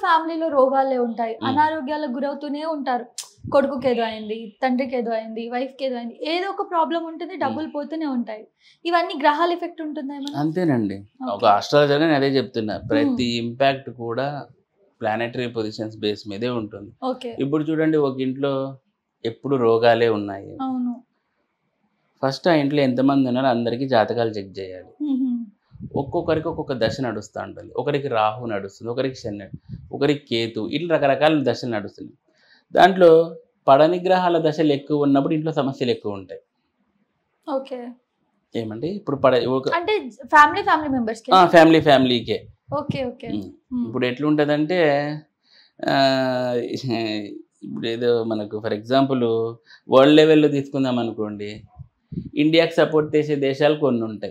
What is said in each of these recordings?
ఫ్యామిలీలో రోగాలే ఉంటాయి మ్మ్. అనారోగ్యాలకు గురవుతూనే ఉంటారు కొడుకుకి ఏదో అయింది తండ్రికి ఏదో అయింది వైఫ్ కి ఏదో అయింది ఏదో ఒక ప్రాబ్లం ఉంటుంది డబ్బులు పోతూనే ఉంటాయి ఇవన్నీ గ్రహాల ఎఫెక్ట్ ఉంటుందా ఏమన్నా? అంతేనండి ఒక Okay. ఆస్ట్రాలజర్ నేను అదే చెప్తున్నా ప్రతి ఇంపాక్ట్ కూడా ప్లానెటరీ పొజిషన్స్ బేస్ మీదే ఉంటుంది ఓకే ఇప్పుడు చూడండి ఒక ఇంట్లో ఎప్పుడు రోగాలే ఉన్నాయి అవును ఫస్ట్ ఆ ఇంట్లో ఎంతమంది ఉన్నారో అందరికీ జాతకాలు చెక్ చేయాలి మ్మ్. ఒక్కొక్కరికి ఒక్కొక్క దశ నడుస్తూ ఉంటుంది ఒకరికి రాహు నడుస్తుంది ఒకరికి శని ఒకరికి కేతు ఇట్లా రకరకాల దశలు నడుస్తుంది దాంట్లో పడని గ్రహాల దశలు ఎక్కువ ఉన్నప్పుడు ఇంట్లో సమస్యలు ఎక్కువ ఉంటాయి ఓకే ఏమంటే ఇప్పుడు పడ ఒక అంటే ఫ్యామిలీ ఫ్యామిలీ మెంబర్స్ కి ఫ్యామిలీ ఫ్యామిలీకే ఓకే ఓకే ఉమ్. మ్మ్. ఇప్పుడు ఎట్లుంటుందంటే ఆ, ఇప్పుడు ఏదో మనకు ఫర్ ఎగ్జాంపుల్ వరల్డ్ లెవెల్లో తీసుకుందాం అనుకోండి ఇండియాకి సపోర్ట్ చేసే దేశాలు కొన్ని ఉంటాయి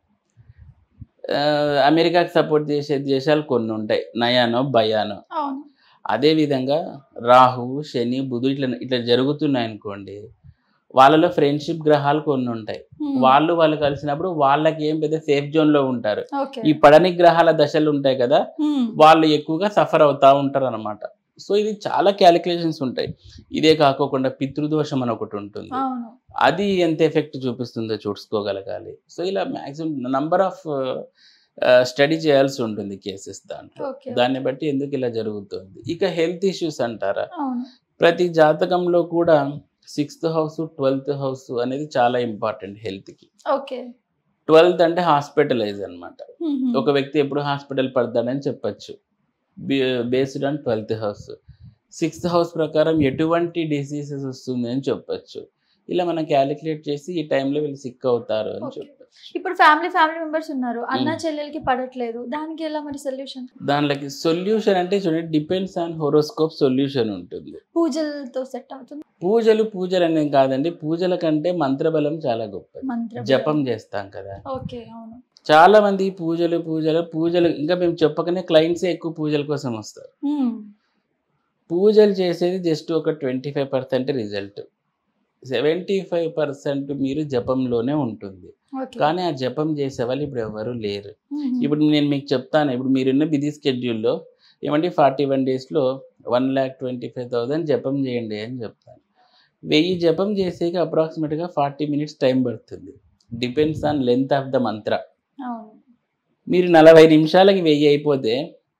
ఆ, అమెరికాకి సపోర్ట్ చేసే దేశాలు కొన్ని ఉంటాయి నయానో భయానో అవును అదేవిధంగా రాహు శని బుధుడు ఇట్లా ఇట్లా జరుగుతున్నాయి అనుకోండి వాళ్ళలో ఫ్రెండ్షిప్ గ్రహాలు కొన్ని ఉంటాయి మ్మ్. వాళ్ళు వాళ్ళు కలిసినప్పుడు వాళ్ళకి ఏం పెద్ద సేఫ్ జోన్లో ఉంటారు ఓకే ఈ పడని గ్రహాల దశలు ఉంటాయి కదా మ్మ్. వాళ్ళు ఎక్కువగా సఫర్ అవుతా ఉంటారు అనమాట సో ఇది చాలా క్యాలిక్యులేషన్స్ ఉంటాయి ఇదే కాకోకుండా పితృదోషం అని ఒకటి ఉంటుంది అవును అది ఎంత ఎఫెక్ట్ చూపిస్తుందో చూసుకోగలగాలి సో ఇలా మ్యాక్సిమం నంబర్ ఆఫ్ స్టడీ చేయాల్సి ఉంటుంది కేసెస్ దాంట్లో ఓకే దాన్ని బట్టి ఎందుకు ఇలా జరుగుతుంది ఇక హెల్త్ ఇష్యూస్ అంటారా అవును ప్రతి జాతకంలో కూడా సిక్స్త్ హౌస్ ట్వెల్త్ హౌస్ అనేది చాలా ఇంపార్టెంట్ హెల్త్కి ఓకే ట్వెల్త్ అంటే హాస్పిటలైజ్ అన్నమాట మ్మ్. ఒక వ్యక్తి ఎప్పుడు హాస్పిటల్ పడతాడని చెప్పచ్చు based on twelfth house sixth house ప్రకారం ఎటువంటి డిసీజెస్ వస్తుంది అని చెప్పచ్చు ఇలా మనం క్యాలిక్యులేట్ చేసి ఈ టైంలో వీళ్ళు సిక్ అవుతారు అని Okay. చెప్పచ్చు ఇప్పుడు ఫ్యామిలీ ఫ్యామిలీ మెంబర్స్ ఉన్నారు అన్న మ్మ్. చెల్లెలకి పడట్లేదు దానికి ఎలా మరి సొల్యూషన్ దానిలోకి సొల్యూషన్ అంటే చూడండి డిపెండ్స్ ఆన్ హోరోస్కోప్ సొల్యూషన్ ఉంటుంది పూజలతో సెట్ అవుతుంది పూజలు పూజలు అనేది కాదండి పూజల కంటే మంత్రబలం చాలా గొప్పది మంత్రం జపం చేస్తాం కదా ఓకే అవును చాలా మంది పూజలు పూజలు పూజలు ఇంకా మేము చెప్పకనే క్లయింట్సే ఎక్కువ పూజల కోసం వస్తారు మ్మ్. పూజలు చేసేది జస్ట్ ఒక twenty five percent result seventy five percent మీరు జపంలోనే ఉంటుంది ఓకే కానీ ఆ జపం చేసే వాళ్ళు ఇప్పుడు ఎవరు లేరు మ్మ్. ఇప్పుడు నేను మీకు చెప్తాను ఇప్పుడు మీరున్న బిజీ స్కెడ్యూల్లో ఏమంటే ఫార్టీ వన్ డేస్లో one lakh twenty five thousand జపం చేయండి అని చెప్తాను వెయ్యి జపం చేసేకి అప్రాక్సిమేట్గా ఫార్టీ మినిట్స్ టైం పడుతుంది depends on length of the mantra అవును మీరు నలభై నిమిషాలకి వెయ్యి అయిపోతే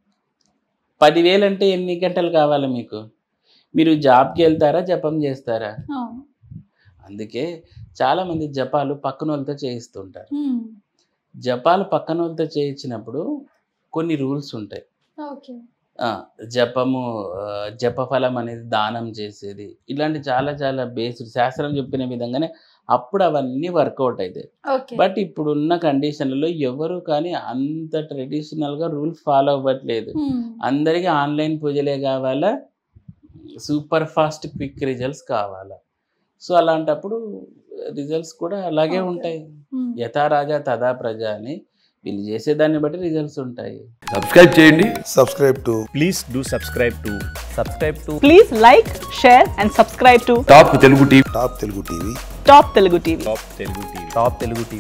పదివేలు అంటే ఎన్ని గంటలు కావాలి మీకు మీరు జాబ్కి వెళ్తారా జపం చేస్తారా అవును అందుకే చాలామంది జపాలు పక్కన వాళ్ళతో చేయిస్తుంటారు మ్మ్. జపాలు పక్కన వాళ్ళతో చేయించినప్పుడు కొన్ని రూల్స్ ఉంటాయి ఓకే ఆ, జపము ఆ, జపఫలం అనేది దానం చేసేది ఇలాంటి చాలా చాలా బేస్డ్ శాస్త్రం చెప్పిన విధంగానే అప్పుడు అవన్నీ వర్కౌట్ అవుతాయి ఓకే బట్ ఇప్పుడున్న కండిషన్లలో ఎవరు కానీ అంత ట్రెడిషనల్గా రూల్స్ ఫాలో అవ్వట్లేదు మ్మ్. అందరికీ ఆన్లైన్ పూజలే కావాలా సూపర్ ఫాస్ట్ క్విక్ రిజల్ట్స్ కావాలా సో అలాంటప్పుడు రిజల్ట్స్ కూడా అలాగే Okay. ఉంటాయి మ్మ్. యథా రాజా తదా ప్రజ అని వీళ్ళు చేసేదాన్ని బట్టి రిజల్ట్స్ ఉంటాయి సబ్స్క్రైబ్ చేయండి subscribe to please do subscribe to subscribe to Please like, share, and subscribe to top Telugu TV Top Telugu TV. Top Telugu TV. top telugu tv top telugu tv